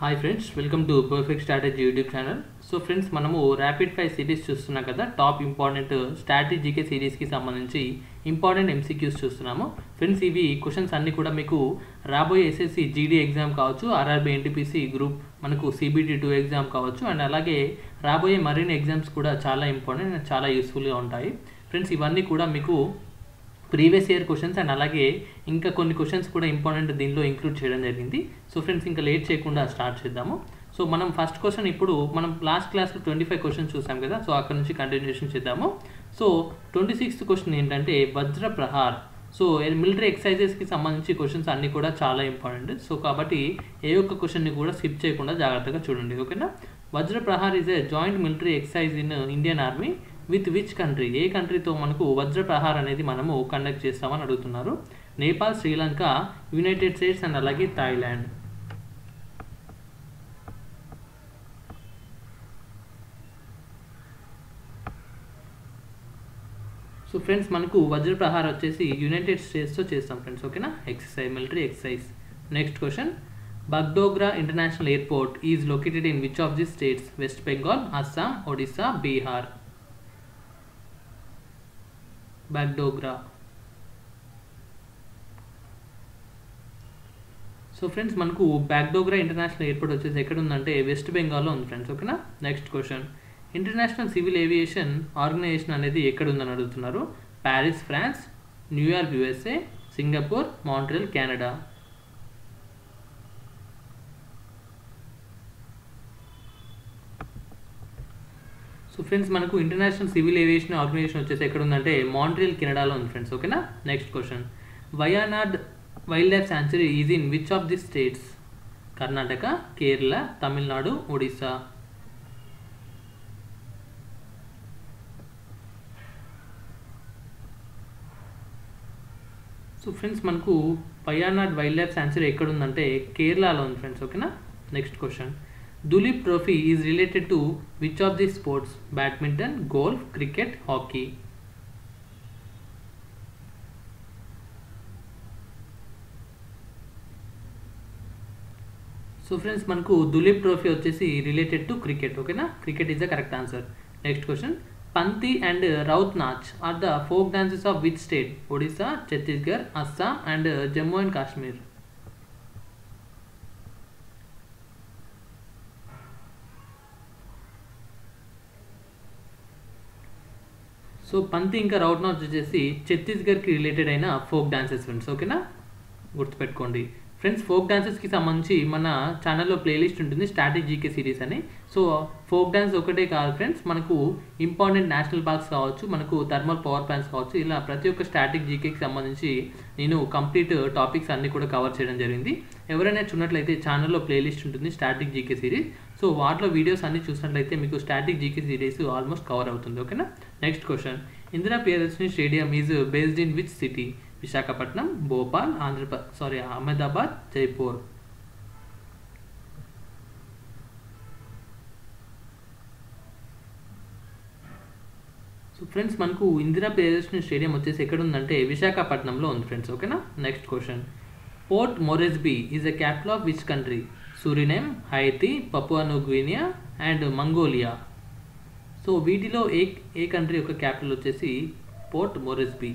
Hi friends welcome to perfect strategy YouTube channel so friends మనము rapid five series చూస్తున్నాం కదా top important static GK సిరీస్కి సంబంధించి important MCQs చూస్తున్నాము ఫ్రెండ్స్ ఇవి క్వశ్చన్స్ అన్నీ కూడా మీకు రాబోయే ఎస్ఎస్సి జీడీ ఎగ్జామ్ కావచ్చు ఆర్ఆర్బీ ఎన్టీపీసీ గ్రూప్ మనకు సిబిటీ టూ ఎగ్జామ్ కావచ్చు అండ్ అలాగే రాబోయే మరిన్ని ఎగ్జామ్స్ కూడా చాలా ఇంపార్టెంట్ అండ్ చాలా యూస్ఫుల్గా ఉంటాయి ఫ్రెండ్స్ ఇవన్నీ కూడా మీకు ప్రీవియస్ ఇయర్ క్వశ్చన్స్ అండ్ అలాగే ఇంకా కొన్ని క్వశ్చన్స్ కూడా ఇంపార్టెంట్ దీనిలో ఇంక్లూడ్ చేయడం జరిగింది సో ఫ్రెండ్స్ ఇంకా లేట్ చేయకుండా స్టార్ట్ చేద్దాము సో మనం ఫస్ట్ క్వశ్చన్ ఇప్పుడు మనం లాస్ట్ క్లాస్లో ట్వంటీ ఫైవ్ క్వశ్చన్స్ చూసాం కదా సో అక్కడ నుంచి కంటిన్యూషన్ చేద్దాము సో ట్వంటీ సిక్స్త్ క్వశ్చన్ ఏంటంటే వజ్ర ప్రహార్ సో మిలిటరీ ఎక్సర్సైజెస్కి సంబంధించి క్వశ్చన్స్ అన్నీ కూడా చాలా ఇంపార్టెంట్ సో కాబట్టి ఏ ఒక్క క్వశ్చన్ని కూడా స్కిప్ చేయకుండా జాగ్రత్తగా చూడండి ఓకేనా Vajra Prahar is a joint military exercise in Indian army with which country ఏ కంట్రీతో మనకు వజ్ర ప్రహార్ అనేది మనము కండక్ట్ చేస్తామని అడుగుతున్నారు Nepal Sri Lanka United States and అలాగే థాయిలాండ్ సో ఫ్రెండ్స్ మనకు వజ్ర ప్రహార్ వచ్చేసి యునైటెడ్ స్టేట్స్తో చేస్తాం ఫ్రెండ్స్ ఓకేనా exercise military exercise next question Bagdogra international airport is located in which of the states West Bengal Assam Odisha Bihar Bagdogra so friends మనకు బాగ్డోగ్రా ఇంటర్నేషనల్ ఎయిర్పోర్ట్ వచ్చేసి ఎక్కడ ఉందంటే వెస్ట్ బెంగాల్లో ఉంది ఫ్రెండ్స్ ఓకేనా next question international civil aviation organization అనేది ఎక్కడ ఉందని అడుగుతున్నారు Paris France New York USA Singapore Montreal Canada so friends మనకు ఇంటర్నేషనల్ సివిల్ ఏవియేషన్ ఆర్గనైజేషన్ వచ్చేసి ఎక్కడ ఉందంటే మాంట్రియల్ కెనడాలో ఉంది ఫ్రెండ్స్ ఓకేనా next question Wayanad wild life sanctuary is in which of the states Karnataka Kerala Tamil Nadu Odisha so friends మనకు పయానాడ్ వైల్డ్ లైఫ్ శాంచురీ ఎక్కడ ఉందంటే కేరళలో ఉంది ఫ్రెండ్స్ ఓకేనా next question Duleep trophy is related to which of the sports badminton golf cricket hockey so friends మనకు Duleep trophy వచ్చేసి related to cricket ఓకేనా cricket is the correct answer next question Panthi and Raut Nach are the folk dances of which state Odisha Chhattisgarh Assam and Jammu and Kashmir so Panthi ఇంకా రౌట్ నాచ్ వచ్చేసి ఛత్తీస్గఢ్కి related అయిన folk dances friends ఓకేనా గుర్తుపెట్టుకోండి friends folk డాన్సెస్కి సంబంధించి మన ఛానల్లో ప్లేలిస్ట్ ఉంటుంది స్ట్రాటజీకే సిరీస్ అని సో ఫోక్ డాన్స్ ఒకటే కాదు ఫ్రెండ్స్ మనకు ఇంపార్టెంట్ నేషనల్ పార్క్స్ కావచ్చు మనకు థర్మల్ పవర్ ప్లాంట్స్ కావచ్చు ఇలా ప్రతి ఒక్క స్టాటిక్ జీకేకి సంబంధించి నేను కంప్లీట్ టాపిక్స్ అన్నీ కూడా కవర్ చేయడం జరిగింది ఎవరైనా చూసినట్లయితే ఛానల్లో ప్లేలిస్ట్ ఉంటుంది స్టాటిక్ జీకే సిరీస్ సో వాటిలో వీడియోస్ అన్ని చూసినట్లయితే మీకు static GK series almost cover అవుతుంది ఓకేనా next question Indira Priyadarshini stadium is based in which city Visakhapatnam Bhopal Andhra Pradesh sorry Ahmedabad Jaipur so friends మనకు ఇందిరా ప్రియదర్శిని స్టేడియం వచ్చేసి ఎక్కడ ఉందంటే విశాఖపట్నంలో ఉంది ఫ్రెండ్స్ ఓకేనా next question Port Moresby is a capital of which country Suriname Haiti Papua New Guinea and Mongolia so వీటిలో ఏ ఏ కంట్రీ యొక్క క్యాపిటల్ వచ్చేసి పోర్ట్ మొరెస్బీ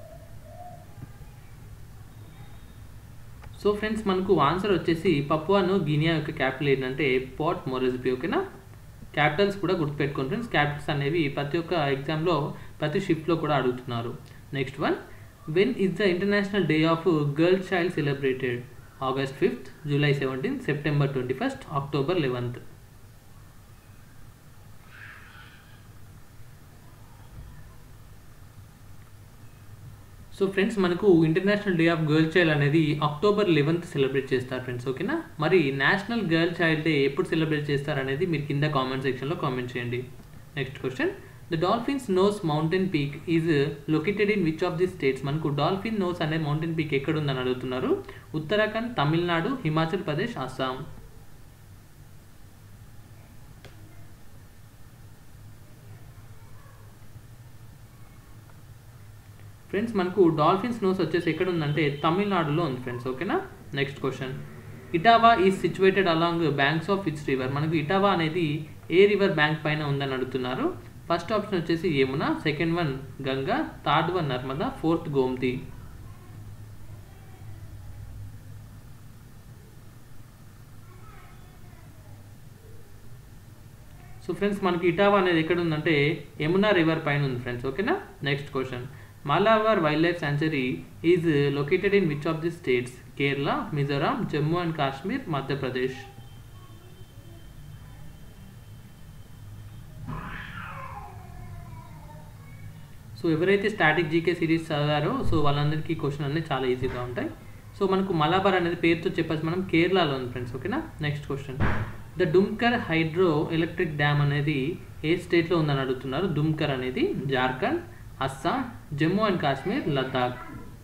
సో ఫ్రెండ్స్ మనకు ఆన్సర్ వచ్చేసి పప్పువాను గినియా యొక్క క్యాపిటల్ ఏంటంటే పోర్ట్ మొరెస్బీ ఓకేనా క్యాపిటల్స్ కూడా గుర్తుపెట్టుకోండి ఫ్రెండ్స్ క్యాపిటల్స్ అనేవి ప్రతి ఒక్క ఎగ్జామ్లో ప్రతి షిఫ్ట్లో కూడా అడుగుతున్నారు next one when is the international day of girl child celebrated August fifth July seventeenth September twenty first October eleventh so friends మనకు international day of girl child అనేది అక్టోబర్ లెవెన్త్ సెలబ్రేట్ చేస్తారు ఫ్రెండ్స్ ఓకేనా మరి national girl child day ఎప్పుడు celebrate చేస్తారు అనేది మీరు కింద కామెంట్ సెక్షన్లో కామెంట్ చేయండి next question the Dolphin's Nose mountain peak is located in which of the states మనకు డాల్ఫిన్ నోస్ అనే మౌంటైన్ పీక్ ఎక్కడ ఉందని అడుగుతున్నారు ఉత్తరాఖండ్ తమిళనాడు హిమాచల్ ప్రదేశ్ అస్సాం ఫ్రెండ్స్ మనకు డాల్ఫిన్స్ నోస్ వచ్చేసి ఎక్కడ ఉందంటే తమిళనాడులో ఉంది ఫ్రెండ్స్ ఓకేనా next question Etawah is situated along banks of which river మనకు ఇటావా అనేది ఏ రివర్ బ్యాంక్ పైన ఉందని అడుగుతున్నారు ఫస్ట్ ఆప్షన్ వచ్చేసి Yamuna second one Ganga third one Narmada fourth Gomti so friends మనకి ఇటావా అనేది ఎక్కడ ఉందంటే యమునా రివర్ పైన ఉంది ఫ్రెండ్స్ ఓకేనా next question Malabar wild life sanctuary is located in which of the states Kerala Mizoram Jammu and Kashmir Madhya Pradesh so ఎవరైతే స్టాటిక్ జీకే సిరీస్ చదివారో సో వాళ్ళందరికీ క్వశ్చన్ అనేది చాలా ఈజీగా ఉంటాయి సో మనకు మలాబార్ అనేది పేరుతో చెప్పేసి మనం కేరళలో ఉంది ఫ్రెండ్స్ ఓకేనా next question the Dumkhar hydro electric dam అనేది ఏ స్టేట్లో ఉందని అడుగుతున్నారు దుమ్కర్ అనేది Jharkhand Assam Jammu and Kashmir Ladakh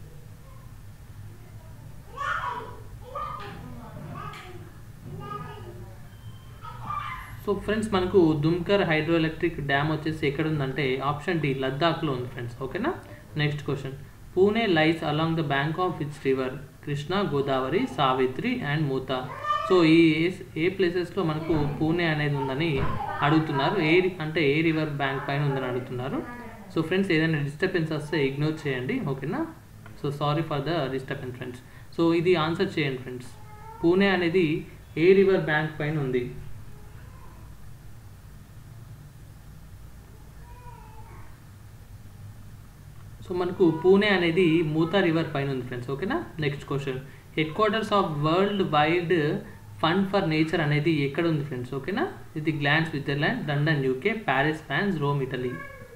so friends మనకు దుమ్కర్ హైడ్రో ఎలక్ట్రిక్ డ్యామ్ వచ్చేసి ఎక్కడ ఉందంటే ఆప్షన్ డి లద్దాఖ్లో ఉంది ఫ్రెండ్స్ ఓకేనా next question Pune lies along the bank of which river Krishna Godavari Savitri and Mutha so ఈ ఏ- ఏ ప్లేసెస్లో మనకు పూణే అనేది ఉందని అడుగుతున్నారు ఏ రి- అంటే ఏ రివర్ బ్యాంక్ పైన ఉందని అడుగుతున్నారు సో ఫ్రెండ్స్ ఏదైనా డిస్టర్బెన్స్ వస్తే ఇగ్నోర్ చేయండి ఓకేనా so sorry for the disturbance friends so ఇది ఆన్సర్ చేయండి ఫ్రెండ్స్ పూణే అనేది ఏ రివర్ బ్యాంక్ పైన ఉంది సో మనకు పూణే అనేది మూతా రివర్ పైన ఉంది ఫ్రెండ్స్ ఓకేనా next question headquarters of World Wide Fund for Nature అనేది ఎక్కడ ఉంది ఫ్రెండ్స్ ఓకేనా ఇది Gland Switzerland London UK Paris France Rome Italy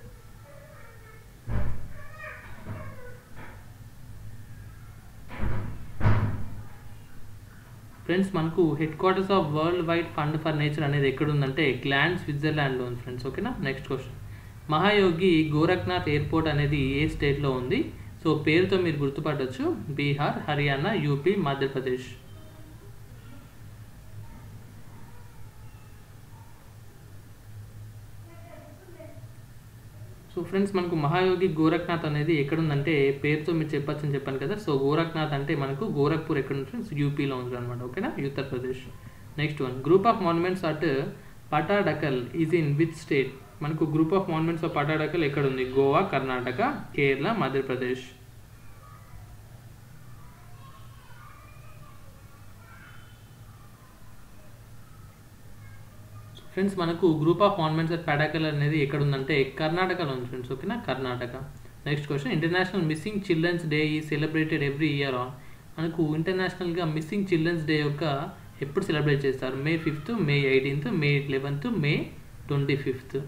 friends మనకు headquarters of World Wide Fund for Nature అనేది ఎక్కడ ఉందంటే గ్లాండ్ స్విట్జర్లాండ్లో ఉంది ఫ్రెండ్స్ ఓకేనా నెక్స్ట్ క్వశ్చన్ మహాయోగి గోరఖ్నాథ్ ఎయిర్పోర్ట్ అనేది ఏ స్టేట్లో ఉంది సో పేరుతో మీరు గుర్తుపట్టొచ్చు Bihar Haryana UP Madhya Pradesh so friends మనకు మహాయోగి గోరఖ్నాథ్ అనేది ఎక్కడ ఉందంటే పేరుతో మీరు చెప్పొచ్చు అని చెప్పాను కదా సో గోరఖ్నాథ్ అంటే మనకు గోరఖ్పూర్ ఎక్కడ ఉంది ఫ్రెండ్స్ యూపీలో ఉంది అనమాట ఓకేనా Uttar Pradesh next one group of monuments at Pattadakal is in which state మనకు group of monuments of Pattadakal ఎక్కడ ఉంది గోవా కర్ణాటక కేరళ మధ్యప్రదేశ్ ఫ్రెండ్స్ మనకు group of monuments at Pattadakal అనేది ఎక్కడ ఉందంటే కర్ణాటకలో ఉంది ఫ్రెండ్స్ ఓకేనా Karnataka next question international missing children's day is celebrated every year on మనకు ఇంటర్నేషనల్గా మిస్సింగ్ చిల్డ్రన్స్ డే యొక్క ఎప్పుడు సెలబ్రేట్ చేస్తారు May fifth May eighteenth May eleventh మే ట్వంటీ ఫిఫ్త్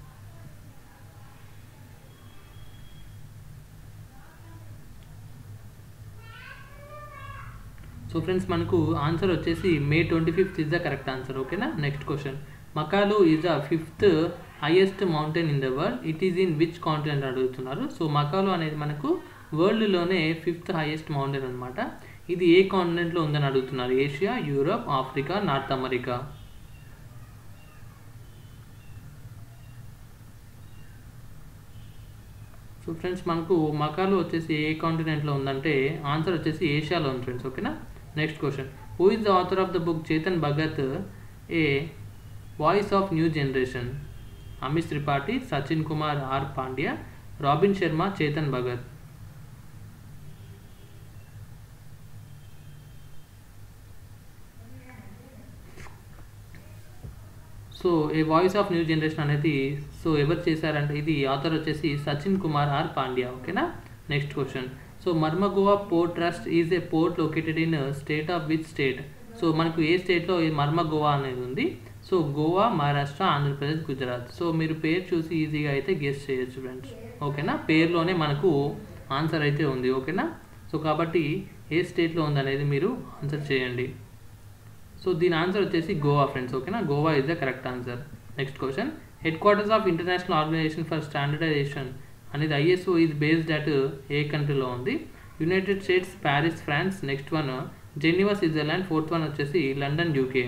సో ఫ్రెండ్స్ మనకు ఆన్సర్ వచ్చేసి May twenty fifth is the correct answer ఓకేనా next question Makalu is the fifth highest mountain in the world it is in which continent అడుగుతున్నారు so Makalu అనేది మనకు వరల్డ్లోనే fifth highest mountain అనమాట ఇది ఏ కాంటినెంట్లో ఉందని అడుగుతున్నారు Asia Europe Africa North America so friends మనకు మకాలు వచ్చేసి ఏ కాంటినెంట్లో ఉందంటే ఆన్సర్ వచ్చేసి ఏషియాలో ఉంది ఫ్రెండ్స్ ఓకేనా next question who is the author of the book Chetan Bhagat a voice of new generation Amit Tripathi Sachin Kumar R Pandya Robin Sharma Chetan Bhagat so a voice of new generation అనేది so ఎవరు చేశారంటే ఇది ఆథర్ వచ్చేసి సచిన్ కుమార్ ఆర్ పాండ్యా ఓకేనా next question so Marmagao port trust is a port located in state of which state so మనకు ఏ స్టేట్లో ఈ మర్మగోవా అనేది ఉంది సో గోవా మహారాష్ట్ర ఆంధ్రప్రదేశ్ గుజరాత్ సో మీరు పేరు చూసి ఈజీగా అయితే గెస్ చేయొచ్చు ఫ్రెండ్స్ ఓకేనా పేరులోనే మనకు ఆన్సర్ అయితే ఉంది ఓకేనా సో కాబట్టి ఏ స్టేట్లో ఉందనేది మీరు ఆన్సర్ చేయండి సో దీని ఆన్సర్ వచ్చేసి గోవా ఫ్రెండ్స్ ఓకేనా Goa is the correct answer next question headquarters of international organization for standardization అనేది ఐఎస్ఓ ఈజ్ బేస్డ్ అట్ ఏ కంట్రీలో ఉంది United States Paris France next one Geneva Switzerland fourth one వచ్చేసి London UK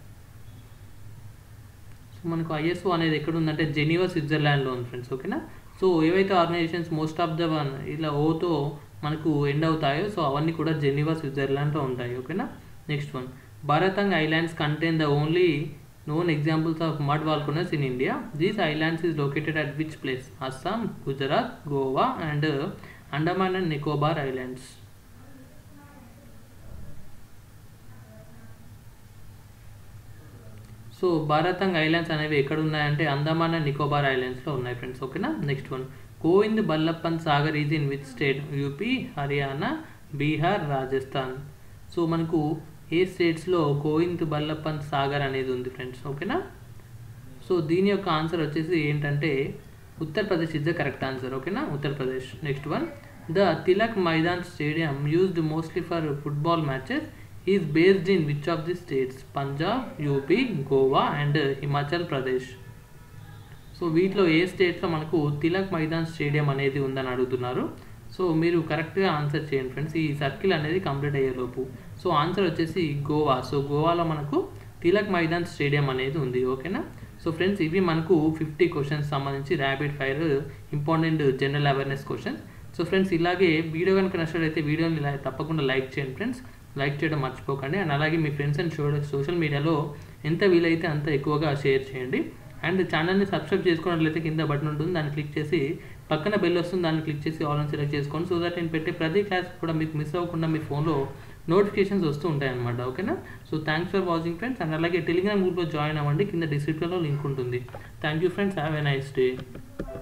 so మనకు ISO అనేది ఎక్కడ ఉందంటే Geneva స్విట్జర్లాండ్లో ఉంది ఫ్రెండ్స్ ఓకేనా సో ఏవైతే organizations most of the one ఇలా ఓతో మనకు ఎండ్ అవుతాయో సో అవన్నీ కూడా జెనీవా స్విట్జర్లాండ్లో ఉంటాయి ఓకేనా next one Baratang islands contain the only known examples of mud volcanoes in India. These islands is located at which place? Assam, Gujarat, Goa and uh, Andaman and Nicobar Islands. So Baratang islands అనేవి ఎక్కడ ఉన్నాయంటే Andaman and Nicobar ఐలాండ్స్లో ఉన్నాయి friends ఓకేనా next one Govind Ballabh Sagar is in which state UP Haryana Bihar Rajasthan so మనకు ఏ స్టేట్స్లో గోవింద్ బల్లప్పన్ సాగర్ అనేది ఉంది ఫ్రెండ్స్ ఓకేనా సో దీని యొక్క ఆన్సర్ వచ్చేసి ఏంటంటే Uttar Pradesh is the correct answer ఓకేనా Uttar Pradesh next one the Tilak Maidan stadium used mostly for football matches is based in which of the states Punjab UP Goa and Himachal Pradesh so వీటిలో ఏ స్టేట్లో మనకు తిలక్ మైదాన్ స్టేడియం అనేది ఉందని అడుగుతున్నారు సో మీరు కరెక్ట్గా ఆన్సర్ చేయండి ఫ్రెండ్స్ ఈ సర్కిల్ అనేది కంప్లీట్ అయ్యేలోపు సో ఆన్సర్ వచ్చేసి గోవా సో గోవాలో మనకు తిలక్ మైదాన్ స్టేడియం అనేది ఉంది ఓకేనా సో ఫ్రెండ్స్ ఇవి మనకు ఫిఫ్టీ క్వశ్చన్స్ సంబంధించి rapid fire important general awareness question so friends ఇలాగే వీడియో కనుక నచ్చినట్లయితే వీడియోని ఇలా తప్పకుండా లైక్ చేయండి ఫ్రెండ్స్ లైక్ చేయడం మర్చిపోకండి అండ్ అలాగే మీ ఫ్రెండ్స్ అండ్ సోషల్ మీడియాలో ఎంత వీలైతే అంత ఎక్కువగా షేర్ చేయండి అండ్ ఛానల్ని సబ్స్క్రైబ్ చేసుకున్నట్లయితే కింద బటన్ ఉంటుంది దాన్ని క్లిక్ చేసి పక్కన బెల్ వస్తుంది దాన్ని క్లిక్ చేసి ఆల్ అని సెలెక్ట్ చేసుకోండి సో దట్ నేను పెట్టే ప్రతి క్లాస్ కూడా మీకు మిస్ అవ్వకుండా మీ ఫోన్లో నోటిఫికేషన్స్ వస్తూ ఉంటాయి అనమాట ఓకేనా so thanks for watching friends and అలాగే టెలిగ్రామ్ గ్రూప్లో జాయిన్ అవ్వండి కింద డిస్క్రిప్షన్లో లింక్ ఉంటుంది thank you friends have a nice day